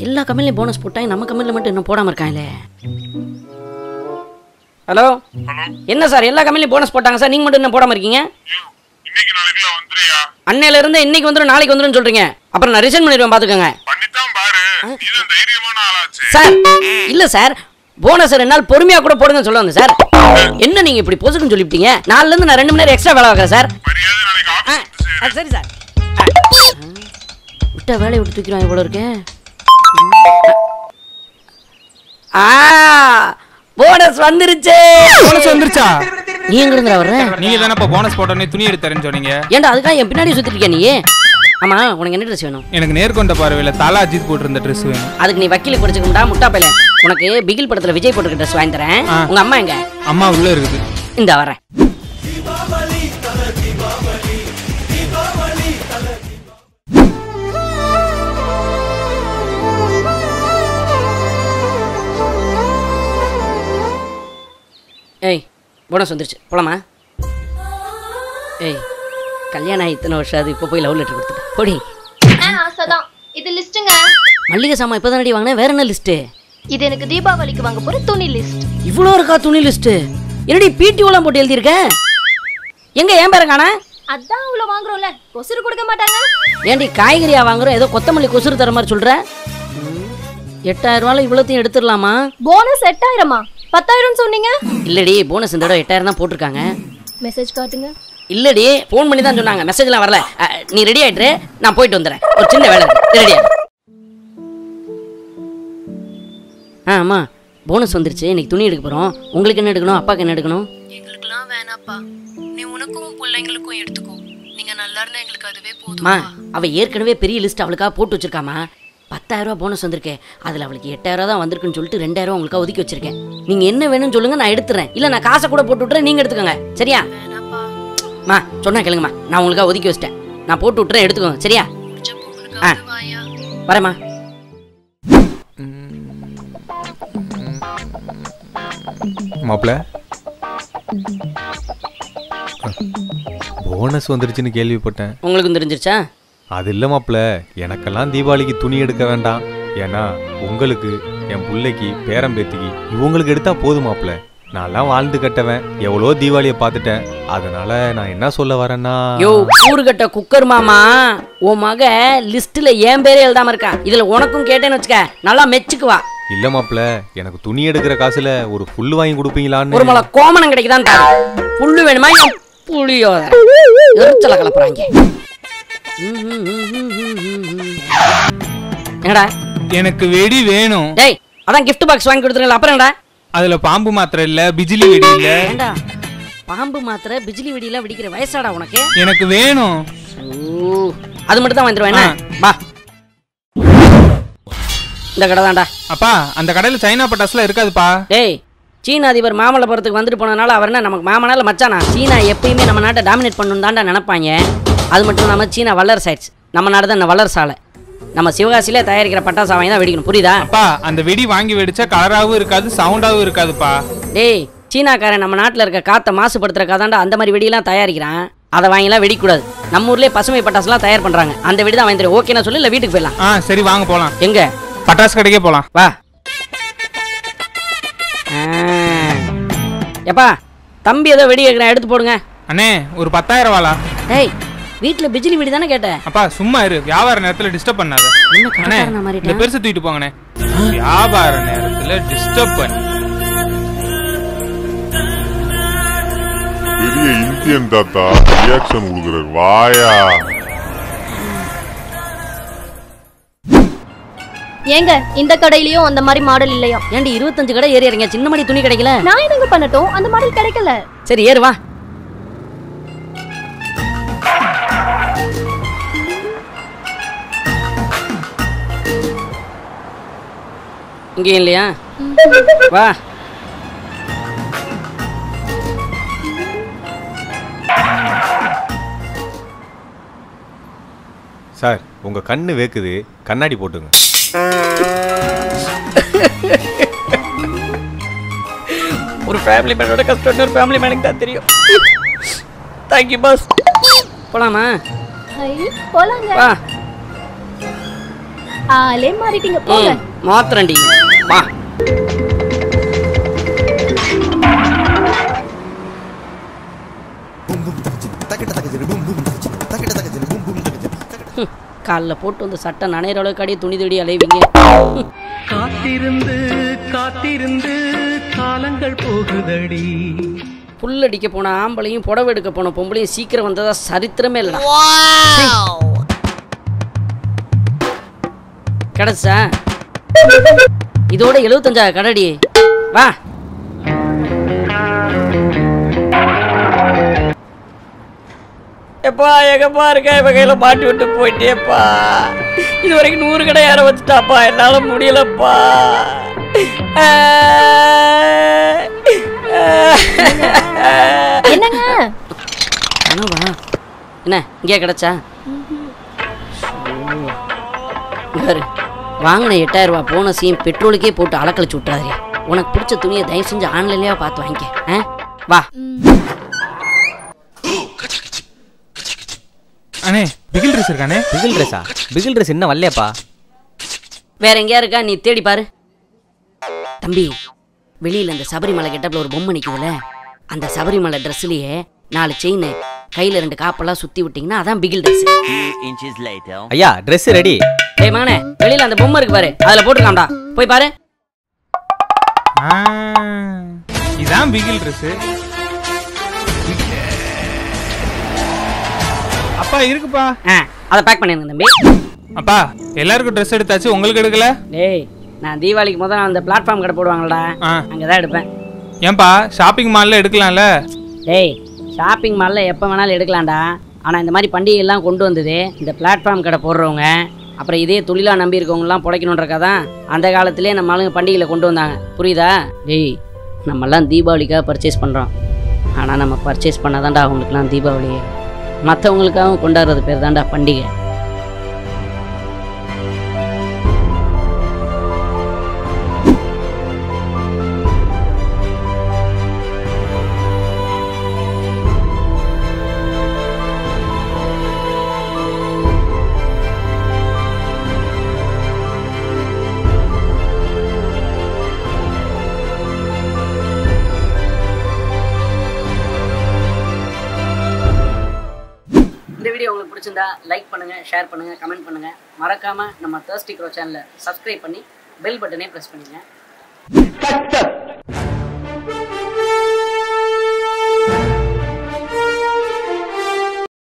எல்லா கம்பெனிலையும் போனஸ் போட்டாங்க நம்ம கம்பெனியில் மட்டும் இன்னும் போடாமல் இருக்காங்களே ஹலோ என்ன சார் எல்லா கம்பெனிலையும் போனஸ் போட்டாங்க சார் நீங்கள் மட்டும் இன்னும் போடாமல் இருக்கீங்க இன்னைக்கு நாளைக்குல வந்துறியா அன்னையில இருந்து இன்னைக்கு வந்துடும் நாளைக்கு வந்துடும் சொல்றீங்க அப்புறம் நான் ரிசைன் பண்ணிடுவேன் பார்த்துக்கோங்க பண்ணித்தான் பாரு நீதான் தைரியமான ஆளாச்சு சார் இல்ல சார் போனஸ் ரெண்டு நாள் பொறுமையா கூட போடுங்கன்னு சொல்ல வந்தேன் சார் என்ன நீங்க இப்படி பொசுக்குன்னு சொல்லிவிட்டீங்க நாலுல இருந்து நான் ரெண்டு மணி நேரம் எக்ஸ்ட்ரா வேலை பார்க்குறேன் சார் மரியாதை நாளைக்கு ஆ, ஆபீஸ் ஆ, சரி சார் ஆ. விட்ட வேலையை விட்டு தூக்கிறோம் இவ்வளோ இருக்கு ஆ போனஸ் வந்துருச்சு போனஸ் வந்துருச்சா நீ எங்க இருந்து வர்ற நீங்க தானே இப்போ போனஸ் போட்டோன்னே துணி எடுத்தரேன்னு சொன்னீங்க ஏன்டா அதுக்காக என் பின்னாடி சுத்திட்டு இருக்கியா நீ ஆமா உனக்கு என்ன ட்ரெஸ் வேணும் எனக்கு நேர்கொண்ட பார்வையில் தலா அஜித் போட்டிருந்த ட்ரெஸ் வேணும் அதுக்கு நீ வக்கீல குடிச்சுக்கா முட்டா பையல உனக்கு பிகில் படத்துல விஜய் போட்டுக்க ட்ரெஸ் வாங்கி தரேன் ஆ. உங்க அம்மா எங்க அம்மா உள்ள இருக்குது இந்த வரேன் ஏய் போனஸ் வந்துருச்சு போலாமா ஏய் கல்யாணம் ஆகி இத்தனை வருஷம் அது இப்போ போய் லவ் லெட்டர் கொடுத்துட்டு போடி ஆ ஆசைதான் இது லிஸ்ட்டுங்க மல்லிகை சாமான் இப்போ தானடி வாங்கினேன் வேற என்ன லிஸ்ட்டு இது எனக்கு தீபாவளிக்கு வாங்க போற துணி லிஸ்ட் இவ்வளோ இருக்கா துணி லிஸ்ட்டு என்னடி பிடிஓலாம் போட்டு எழுதியிருக்க எங்க ஏன் பேர காணா அதான் இவ்வளவு வாங்குறோம்ல கொசுறு கொடுக்க மாட்டாங்க ஏன்டி காய்கறியா வாங்குறோம் ஏதோ கொத்தமல்லி கொசுறு தர மாதிரி சொல்ற ம், எட்டாயிரம் ரூபாயில இவ்வளோத்தையும் எடுத்துடலாமா போனஸ் எட்டாயிரமா பத்தாயிரம் சொன்னீங்க இல்லடி போனஸ் இந்த தடவை எட்டாயிரம் தான் போட்டிருக்காங்க மெசேஜ் காட்டுங்க இல்லடி ஃபோன் பண்ணி தான் சொன்னாங்க மெசேஜ்லாம் வரல அ, நீ ரெடி ஆயிட்டு நான் போயிட்டு வந்துடுறேன் ஒரு சின்ன வேலை இருக்கு ரெடியா ஆ அம்மா போனஸ் வந்துருச்சு இன்னைக்கு துணி எடுக்க போகிறோம் உங்களுக்கு என்ன எடுக்கணும் அப்பாவுக்கு என்ன எடுக்கணும் எங்களுக்குலாம் வேணாப்பா நீ உனக்கும் உன் பிள்ளைங்களுக்கும் எடுத்துக்கோ நீங்க நல்லா இருந்தா எங்களுக்கு அதுவே போதும் அம்மா அவ ஏற்கனவே பெரிய லிஸ்ட் அவளுக்காக போட்டு வச்சிருக்காமா பத்தாயிரம் ரூபாய் போனஸ் வந்திருக்கு அதில் அவளுக்கு எட்டாயிரம் ரூபா தான் வந்திருக்குன்னு சொல்லிட்டு ரெண்டாயிரம் ரூபா உங்களுக்காக ஒதுக்கி வச்சிருக்கேன் நீங்கள் என்ன வேணும்னு சொல்லுங்க நான் எடுத்துறேன் இல்லை நான் காசை கூட போட்டு விட்டுறேன் நீங்கள் எடுத்துக்கோங்க சரியா வேணாப்பா மா சொன்னா கேளுங்கம்மா நான் உங்களுக்காக ஒதுக்கி வச்சிட்டேன் நான் போட்டு விட்டுறேன் எடுத்துக்கோங்க சரியா முடிச்சப்போ உங்களுக்கு ஆ. அது வாயா வரேம்மா மாப்பிள போனஸ் வந்துருச்சுன்னு கேள்விப்பட்டேன் உங்களுக்கும் தெரிஞ்சிருச்சா அது இல்லை மாப்பிள எனக்கெல்லாம் தீபாவளிக்கு துணி எடுக்க வேண்டாம் ஏன்னா உங்களுக்கு என் பிள்ளைக்கு பேரம்பேத்திக்கு இவங்களுக்கு எடுத்தா போதும் மாப்பிள நான்லாம் வாழ்ந்து கட்டவன் எவ்வளோ தீபாவளியை பார்த்துட்டேன் அதனால நான் என்ன சொல்ல வரேன்னா யோ ஊருகட்ட குக்கர் மாமா உன் மக லிஸ்ட்ல என் பேரே எழுதாம இருக்கா இதுல உனக்கும் கேட்டேன்னு வச்சுக்க நல்லா மெச்சுக்குவா இல்லை மாப்பிள எனக்கு துணி எடுக்கிற காசுல ஒரு புல் வாங்கி கொடுப்பீங்களான்னு ஒரு மலை கோமணம் கிடைக்குதான் பாரு புல்லு வேணுமா என் புளியோ எரிச்சல கலப்புறாங்க என்னடா எனக்கு வெடி வேணும் டேய் அதான் gift பாக்ஸ் வாங்கி கொடுத்துருங்களா அப்புறம் என்னடா அதுல பாம்பு மாத்திரை இல்ல பிஜிலி வெடி இல்ல ஏண்டா பாம்பு மாத்திரை பிஜிலி வெடியெல்லாம் வெடிக்கிற வயசாடா உனக்கு எனக்கு வேணும் ஓ, அது மட்டும் தான் வாங்கிடுவேன் என்ன வா இந்த கடை தான்டா அப்பா அந்த கடையில சைனா பட்டாசுலாம் இருக்காதுப்பா டேய் சீன அதிபர் மாமல்லபுரத்துக்கு வந்துட்டு போனதுனால அவர் என்ன நமக்கு மாமனால மச்சானா சீனா எப்பயுமே நம்ம நாட்டை டாமினேட் பண்ணணும் தான்டா நினைப்பாங்க அது மட்டும் இல்லாமல் சீனா வல்லரசு ஆயிடுச்சு நம்ம நாடு தான் வல்லரசு ஆலை நம்ம சிவகாசியிலே தயாரிக்கிற பட்டாசு வாங்கி தான் வெடிக்கணும் புரியுதா அப்பா அந்த வெடி வாங்கி வெடிச்சா கலராவும் இருக்காது சவுண்டாவும் இருக்காதுப்பா டேய் சீனாக்காரன் நம்ம நாட்டில் இருக்க காற்றை மாசுபடுத்துறக்காக தான்டா அந்த மாதிரி வெடியெல்லாம் தயாரிக்கிறான் அதை வாங்கிலாம் வெடிக்கூடாது நம்ம ஊர்லேயே பசுமை பட்டாசுலாம் தயார் பண்ணுறாங்க அந்த வெடி தான் வாங்கி தரேன் ஓகேனா சொல்லி இல்லை வீட்டுக்கு போயிடலாம் ஆ சரி வாங்க போலாம் எங்கே பட்டாசு கடைக்கே போலாம் வா ஆ. எப்பா தம்பி ஏதோ வெடி கேட்குறேன் எடுத்து போடுங்க அண்ணே ஒரு பத்தாயிரம் வாளா டேய் வீட்டில் பிஜிலி வெடி தானே கேட்டேன் அப்பா சும்மா இரு வியாபார நேரத்துல டிஸ்டர்ப் பண்ணாத என்ன அண்ணே கடைக்காரனா இந்த மாறிட்டேன் பெருசு தூக்கிட்டு போங்கண்ணே வியாபார நேரத்துல டிஸ்டர்ப் பண்ணி பெரிய இந்தியன் தாத்தா ரியாக்ஷன் கொடுக்குறாரு வாயா ஏங்க இந்த கடையிலயும் அந்த மாதிரி மாடல் இல்லையா ஏன்டி இருபத்தஞ்சு கடை ஏறி இறங்க சின்ன மணி துணி கிடைக்கல நான் என்னங்க பண்ணட்டும் அந்த மாடல் கிடைக்கல சரி ஏறு வா இங்கேயும் இல்லையா வா சார் உங்க கண்ணு வேக்குது கண்ணாடி போட்டுங்க ஒரு ஃபேமிலி மேனோட கஷ்டம் இன்னொரு ஃபேமிலி மேனுக்கு தான் தெரியும் தேங்க்யூ பாஸ் போலாமா ஐ, போலாங்க வா ஆளே மாறிட்டீங்க போங்க ம் மாத்திரண்டி வா ஹம், கால்ல போட்டு வந்து சட்டை நனையிற அளவுக்கு அடி துணி தேடி அலைவீங்க ஹம். காத்திருந்து காத்திருந்து காலங்கள் போகுதடி புல் அடிக்க போன ஆம்பளையும் புடவை எடுக்க போன பொம்பளையும் சீக்கிரம் வந்ததா சரித்திரமே இல்லடா சீ. கிடைச்சா இதோட எழுபத்தஞ்சா கடடி வா எப்பா எங்கப்பா இருக்க இவ கையில மாட்டி விட்டு போயிட்டேப்பா இது வரைக்கும் நூறு கடை ஏற வச்சுட்டாப்பா என்னால முடியலப்பா என்னங்க கனவா என்ன இங்கே கிடைச்சா பாரு வாங்கின எட்டாயிரம் ரூபாய் போனஸையும் பெட்ரோலுக்கே போட்டு அலக்கழிச்சு விட்றாரு உனக்கு பிடிச்ச துணியை தயவு செஞ்சு ஆன்லைன்லயே பார்த்து வாங்கிக்க ஆ? வா அண்ணே பிகில் ட்ரெஸ் இருக்கானே பிகில் ட்ரெஸ்ஸா பிகில் ட்ரெஸ் இன்னும் வரலையாப்பா வேற எங்கேயா இருக்கா நீ தேடி பாரு தம்பி வெளியில அந்த சபரிமலை கெட்டப்ல ஒரு பொம்மை நிக்குதுல அந்த சபரிமலை ட்ரெஸ்லயே நாலு செயின் கையில ரெண்டு காப்பெல்லாம் சுத்தி விட்டீங்கன்னா அதான் பிகில் ட்ரெஸ் ஐயா Dress ரெடி டேய் மகனே வெளியில அந்த பொம்மை இருக்கு பாரு அதுல போட்டுருக்காம்டா போய் பாரு ஆ, இதான் பிகில் ட்ரெஸ் அப்பா இருக்குப்பா ஆ அதை பேக் பண்ணிருங்க தம்பி அப்பா எல்லாருக்கும் ட்ரெஸ் எடுத்தாச்சு உங்களுக்கு எடுக்கல டேய் நான் தீபாவளிக்கு முதல்ல அந்த பிளாட்ஃபார்ம் கடை போடுவாங்கடா ஆ. அங்கே தான் எடுப்பேன் ஏன்பா ஷாப்பிங் மால்ல எடுக்கலாம்ல டேய் ஷாப்பிங் மாலில் எப்போ வேணாலும் எடுக்கலாம்டா ஆனால் இந்த மாதிரி பண்டிகைலாம் கொண்டு வந்தது இந்த பிளாட்ஃபார்ம் கடை போடுறவங்க அப்புறம் இதே தொழிலாக நம்பி இருக்கவங்கலாம் பிழைக்கணுன்றக்கா தான் அந்த காலத்திலே நம்ம ஆளுங்க பண்டிகையில் கொண்டு வந்தாங்க புரியுதா டேய் நம்மெல்லாம் தீபாவளிக்காக பர்ச்சேஸ் பண்ணுறோம் ஆனால் நம்ம பர்ச்சேஸ் பண்ணாதான்டா அவங்களுக்குலாம் தீபாவளி மற்றவங்களுக்காகவும் கொண்டாடுறது பேர் தான்டா பண்டிகை இந்த வீடியோ உங்களுக்கு பிடிச்சிருந்தா லைக் பண்ணுங்க ஷேர் பண்ணுங்க கமெண்ட் பண்ணுங்க மறக்காம நம்ம தேர்ஸ்டி க்ரோ சேனலை சப்ஸ்கிரைப் பண்ணி பெல் பட்டனே ப்ரெஸ் பண்ணுங்க